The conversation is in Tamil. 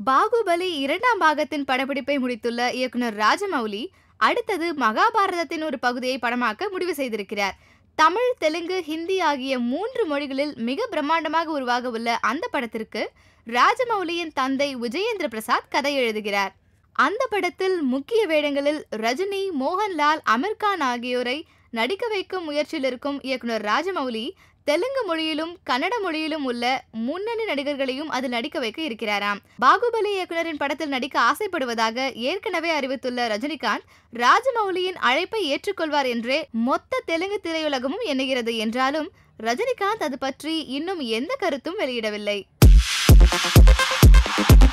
பாகுபலி இரண்டாம் பாகத்தின் படப்பிடிப்பை முடித்துள்ள இயக்குனர் ராஜமௌலி அடுத்தது மகாபாரதத்தின் ஒரு பகுதியை படமாக்க முடிவு செய்திருக்கிறார் தமிழ் தெலுங்கு ஹிந்தி ஆகிய மூன்று மொழிகளில் மிக பிரம்மாண்டமாக உருவாக உள்ள அந்த படத்திற்கு ராஜமௌலியின் தந்தை விஜயேந்திர பிரசாத் கதை எழுதுகிறார் அந்த படத்தில் முக்கிய வேடங்களில் ரஜினி மோகன்லால் அமீர்கான் ஆகியோரை நடிக்க வைக்கும் முயற்சியில் இருக்கும் இயக்குனர் ராஜமௌலி தெலுங்கு மொழியிலும் கன்னட மொழியிலும் உள்ள முன்னணி நடிகர்களையும் அதில் நடிக்க வைக்க இருக்கிறாராம் பாகுபலி இயக்குனரின் படத்தில் நடிக்க ஆசைப்படுவதாக ஏற்கனவே அறிவித்துள்ள ரஜினிகாந்த் ராஜமௌலியின் அழைப்பை ஏற்றுக்கொள்வார் என்றே மொத்த தெலுங்கு திரையுலகமும் எண்ணுகிறது என்றாலும் ரஜினிகாந்த் அது பற்றி இன்னும் எந்த கருத்தும் வெளியிடவில்லை